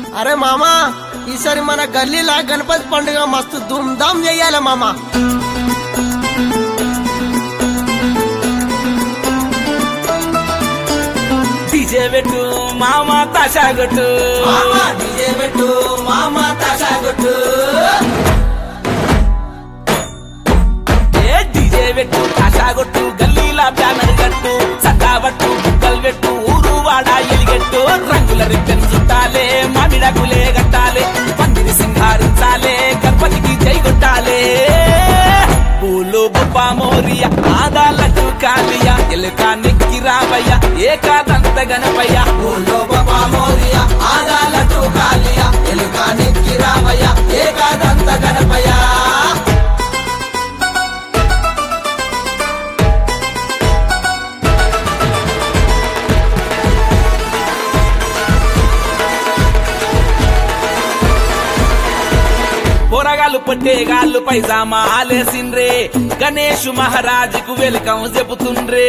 అరే మామా ఈసారి మన గల్లీలా గణపతి పండుగ మస్తు ధూమ్ ధామ్ చెయ్యాలి మామా డీజే పెట్టు మామ తాషాగొట్టు మామా డీజే పెట్టు మామా తాషా కొట్టు ఏ డీజే పెట్టు తాషాగొట్టు గల్లీలా బ్యానర్ కట్టు సత్తావట్టు బుక్కలు పెట్టు ఊరు వాడ ఎలిగెట్టు రంగుల రిబ్బన్ చుట్టాలే మామిడాకులే కట్టాలే పందిరి సింగారించాలే గణపతికి జై కొట్టాలే పూలు బొప్ప మోరియ ఆదాలకు కాలియ ఎలుక నెక్కి రావయ్య ఏకాదంత గణపయ్య ఊళ్ళో బాబా మోరియ ఆదాలతో కాలియ ఎలుక నెక్కి రామయ్య ఏకాదంత గణపయ్య పొరగాలు పట్టేగాళ్ళు పైజామా ఆలేసిండ్రే గణేష్ మహారాజుకు వెల్కం చెబుతుండ్రే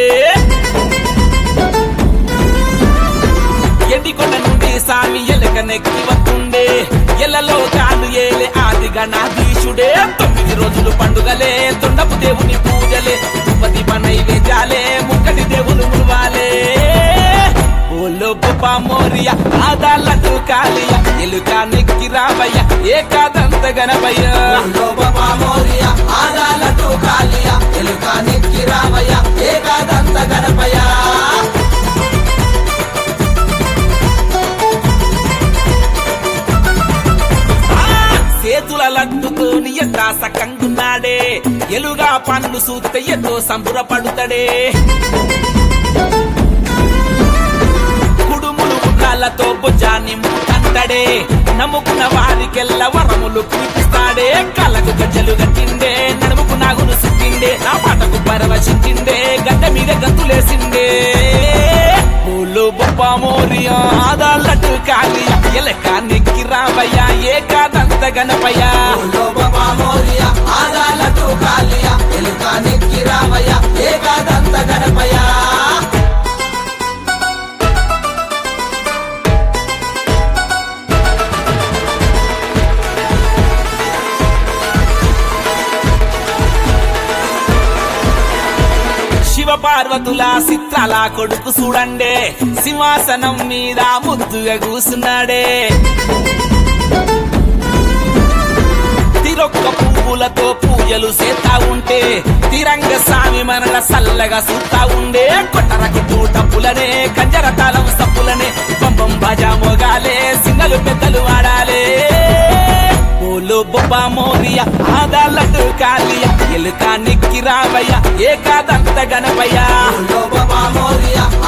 ఎండికొండ నుండి సామి ఎలక నెక్కి వస్తుండే ఎల్లలో కాలు ఏలే ఆది గణాధీశుడే తొమ్మిది రోజులు పండుగలే తొండపు దేవుని పూజలే తిరుపతి నైవేద్యాలే ముక్కటి దేవులు ములవాలే ఓలో బొప్ప మోరియ ఆదాలకు కాలియ ఎలుక నెక్కి రావయ్య ఏకాదంత గణపయ్య ఊళ్ళో బాబా మోరియ ఆదాలతో కాలియ ఎలుక నెక్కి రామయ్య ఏకాదంత గణపయ్య చేతుల లడ్డుతోని ఎట్టా సకంగున్నాడే ఎలుగా పండ్లు సూత్తే ఎంతో సంబురపడుతాడే కుడుములు గుడ్రాలతో భుజాన్ని కంటడే నమ్ముకున్న వారికెల్ల వరములు కురిపిస్తాడే కళ్ళకు గజ్జలు కట్టిండే నడుముకు నాగులు సుట్టిండే నా పాటకు పరవశించిండే గడ్డ మీద గంతులేసిండే పూలు బొప్ప మోరియా ఆదాలట్టు కాలియ ఎలక నెక్కి రావయ్య ఏకాదంత గణపయ్య ఊళ్ళో బాబా మోరియ ఆదాలతో కాలియ ఎలుక నెక్కి రామయ్య ఏకాదంత గణపయ్య శివ పార్వతుల చిత్రాల కొడుకు చూడండే సింహాసనం మీద ముద్దుగా కూసున్నాడే తిరొక్క పువ్వులతో పూజలు చేస్తా ఉంటే తిరంగ స్వామి మనల సల్లగా చూస్తా ఉండే కొట్టరకి పూటప్పులనే కంజర తాళం సప్పులనే పంపం బజా మోగాలే సింగలు పెద్దలు వాడాలే పూలు బొబ్బ మోరియ ఆదాలటు కాలియ ఎలుక నెక్కి రావయ్య ఏకాదంత గణపయ్య ఊళ్ళో బాబా మోరియ